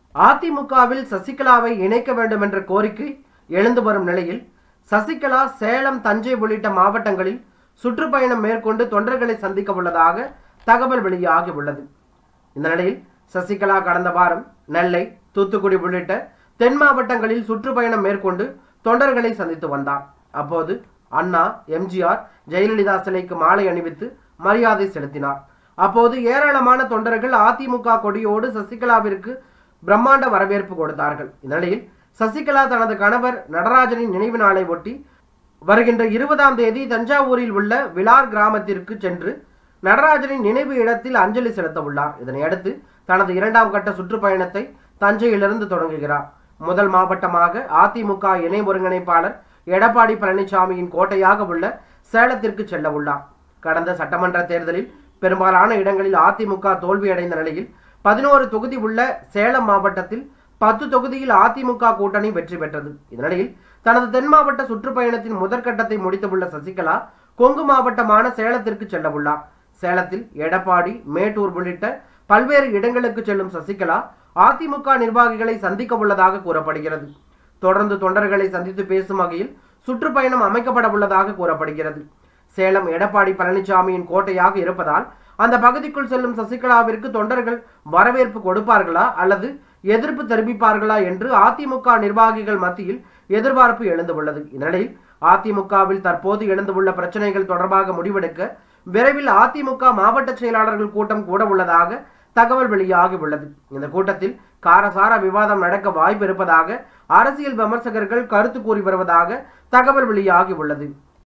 அதிமுகவில் சசிகலாவை இணைக்க வேண்டும் என்ற கோரிக்கை எழுந்து வரும் நிலையில் சசிகலா சேலம் தஞ்சை உள்ளிட்ட மாவட்டங்களில் சுற்றுப்பயணம் மேற்கொண்டு தொண்டர்களை சந்திக்க உள்ளதாக தகவல் வெளியாகி உள்ளது இந்த நிலையில் சசிகலா கடந்த வாரம் நெல்லை தூத்துக்குடி உள்ளிட்ட தென் மாவட்டங்களில் சுற்றுப்பயணம் மேற்கொண்டு தொண்டர்களை சந்தித்து வந்தார் அப்போது அண்ணா எம்ஜிஆர் ஜெயலலிதா சிலைக்கு மாலை அணிவித்து மரியாதை செலுத்தினார் அப்போது ஏராளமான தொண்டர்கள் அதிமுக கொடியோடு சசிகலாவிற்கு பிரம்மாண்ட வரவேற்பு கொடுத்தார்கள் இந்த நிலையில் சசிகலா தனது கணவர் நடராஜனின் நினைவு நாளை ஒட்டி வருகின்ற இருபதாம் தேதி தஞ்சாவூரில் உள்ள விலார் கிராமத்திற்கு சென்று நடராஜனின் நினைவு இடத்தில் அஞ்சலி செலுத்த உள்ளார் இதனையடுத்து தனது இரண்டாம் கட்ட சுற்றுப்பயணத்தை தஞ்சையிலிருந்து தொடங்குகிறார் முதல் மாவட்டமாக அதிமுக இணை ஒருங்கிணைப்பாளர் எடப்பாடி பழனிசாமியின் கோட்டையாக உள்ள சேலத்திற்கு செல்ல உள்ளார் கடந்த சட்டமன்ற தேர்தலில் பெரும்பாலான இடங்களில் அதிமுக தோல்வியடைந்த நிலையில் பதினோரு தொகுதி உள்ள சேலம் மாவட்டத்தில் பத்து தொகுதியில் அதிமுக கூட்டணி வெற்றி பெற்றது இதனிடையில் தனது தென் மாவட்ட சுற்றுப்பயணத்தின் முதற்கட்டத்தை முடித்துள்ள சசிகலா கொங்கு மாவட்டமான சேலத்திற்கு செல்ல உள்ளார் சேலத்தில் எடப்பாடி மேட்டூர் உள்ளிட்ட பல்வேறு இடங்களுக்கு செல்லும் சசிகலா அதிமுக நிர்வாகிகளை சந்திக்க உள்ளதாக கூறப்படுகிறது தொடர்ந்து தொண்டர்களை சந்தித்து பேசும் வகையில் சுற்றுப்பயணம் அமைக்கப்பட உள்ளதாக கூறப்படுகிறது சேலம் எடப்பாடி பழனிசாமியின் கோட்டையாக இருப்பதால் அந்த பகுதிக்குள் செல்லும் சசிகலாவிற்கு தொண்டர்கள் வரவேற்பு கொடுப்பார்களா அல்லது எதிர்ப்பு தெரிவிப்பார்களா என்று அதிமுக நிர்வாகிகள் மத்தியில் எதிர்பார்ப்பு எழுந்துள்ளது இந்நிலையில் அதிமுகவில் தற்போது எழுந்துள்ள பிரச்சனைகள் தொடர்பாக முடிவெடுக்க விரைவில் அதிமுக மாவட்ட செயலாளர்கள் கூட்டம் கூட உள்ளதாக தகவல் வெளியாகி உள்ளது இந்த கூட்டத்தில் காரசார விவாதம் நடக்க வாய்ப்பு இருப்பதாக அரசியல் விமர்சகர்கள் கருத்து கூறி வருவதாக தகவல் வெளியாகி உள்ளது